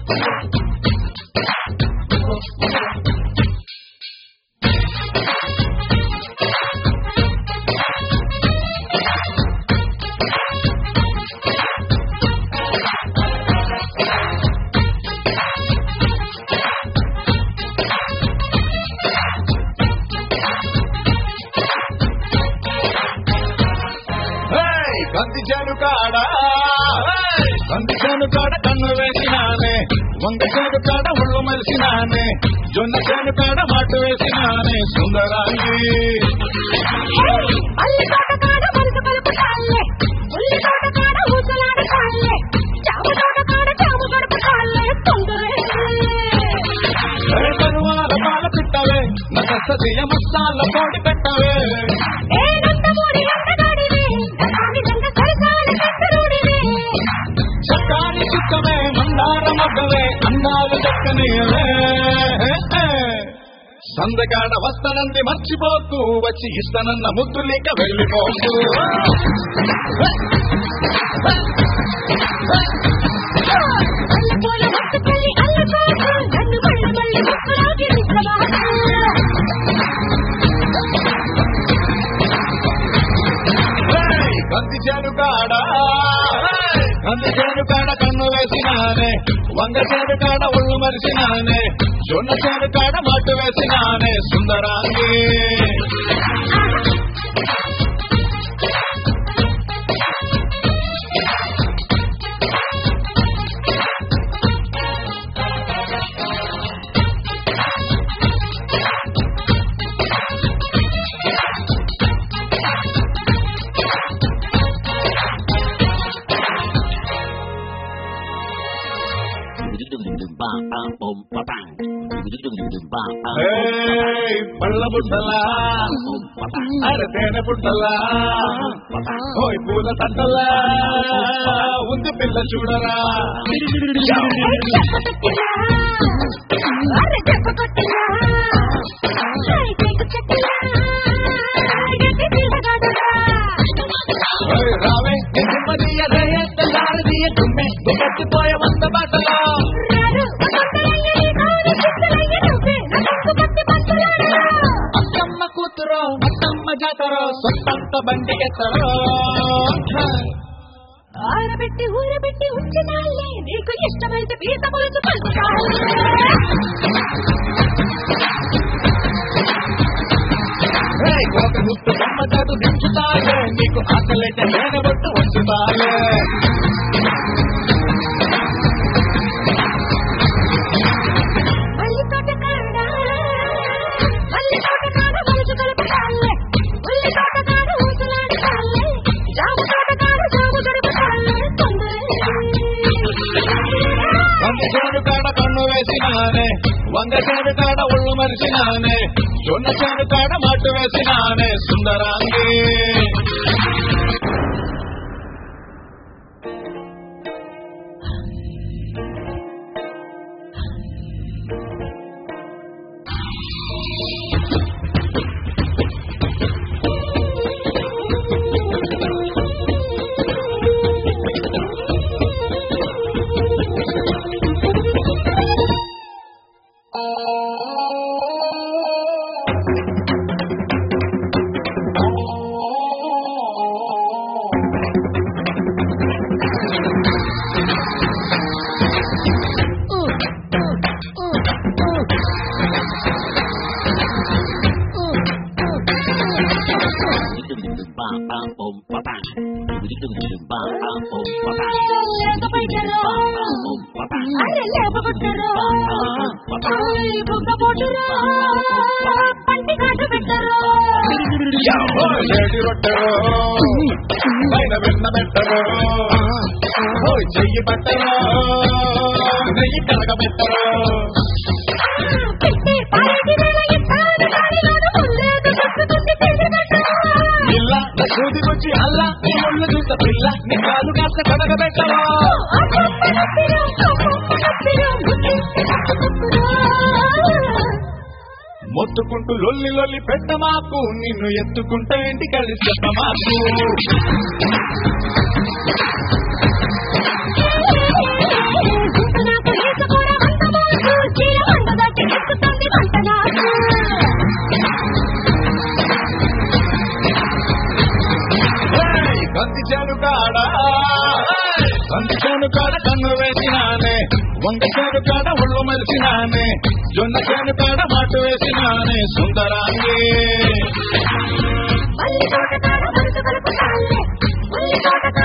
hey, కంది చేను కాడ హేయ్, కంది చేను కాడ కన్ను వేసినానే వంగ చేను కాడ ఒళ్ళు మలిసినానే జొన్న చేను కాడ మాటు వేసినానే సుందరాంగి అల్లి తోట కాడ మనసు కలుపుతాళ్ళే ఉల్లి తోట కాడ ఊసలాడతాళ్ళే చామ తోట కాడ చామ గడుపుతాళ్ళే తొందరే హే, కరువాల పాల పిట్టవే నసదియ మసాల పొడి పెట్టవే ఏ నందమూరి అందగాడివే నదాని నంద సరసాల కట్టరుడివే చక్కాని చుక్కవే మందార మగ్గవే అందాలు దక్కనివే సందగాడ వస్తానంది మర్చిపోకు వచ్చి ఇస్తానన్న ముద్దు లేక వెళ్ళిపోకు అల్లపోల మత్తుకెళ్ళి అల్లకోకు నన్ను మళ్ళీ మళ్ళీ ముక్కులాగి నిద్రమాకు హేయ్, కంది చేను కాడ హేయ్, కంది చేను కాడ కన్ను వేసినానే వంగ చేను కాడ ఒళ్ళు మరిసినానే జొన్న చేను కాడ మట్టు వేసినానే సుందరాంగి హేయ్, పళ్ళ బుట్టలా అరే తేనె బుట్టలా ఓయ్ పూల తట్టలా ఉంది పిల్ల చూడరా అరే చెప్ప కొట్టినా హై కేకు చెట్టినా గట్టి తీసగాడురా ఓయ్ రావే నెమ్మదియ రేయ తెల్లారదియ తుమ్మె దుమ్మెత్తిపోయే వంద బాటలో రారు కొండలంగడి కారు చిత్తలయ్య నువ్వే నన్ను పట్టి పట్టులాడరా అత్తమ్మ కూతురు అత్తమ్మ జాతరో సొంతంత బండి ఎత్తరో ఆరబెట్టి ఊరబెట్టి ఉంచినాలే నీకు ఇష్టమైతే పీత పులుసు పలుకుతాలే హేయ్, ఒక గుర్తు బొమ్మటాటు దించుతాలే నీకు ఆకలైతే నేను బొట్టు ఉంచుతాలే మల్లి తోట కాడ మల్లి తోట కాడ మనసు కలుపుతాలే ఉల్లి తోట కాడ ఊసలాడతాలే జాము తోట కాడ జాము గడుపుతాలే తొందరే వంద చేను కాడ కన్ను వేసినానే వంద చేను కాడ ఒళ్ళు మరిసినానే జొన్న చేను కాడ మట్టు వేసినానే సుందరాంగి లేకపోయినారో అరే లేపగొట్టారో అరే బుగ్గ పోటురో పంటి కాటు పెట్టరో ఓయ్ ఏడి రొట్టెరో పైన వెన్న పెట్టరో ఓయ్ చెయ్యి పట్టరో నెయ్యి కలగబెట్టరో పెట్టి పారేటి వేళ ఇస్తాను దానిలోను ముల్లేదు దొక్కుతుంది తెలియదట్టో పిల్ల సూది వచ్చి అల్ల నీ ఒళ్ళు చూస పిల్ల నీ కాలు కాస్త కడగబెట్టరో మొత్తుకుంటూ లొల్లి లొల్లి పెట్ట మాకు నిన్ను ఎత్తుకుంటే ఇంటి కలిసి మాకు నాకు వంగ చేను కాడ ఒళ్ళు మలిసినానే జొన్న చేను కాడ మాటు వేసినానే సుందరాంగే మల్లి తోట కాడ మనసు కలుపుతాలే ఉల్లి తోట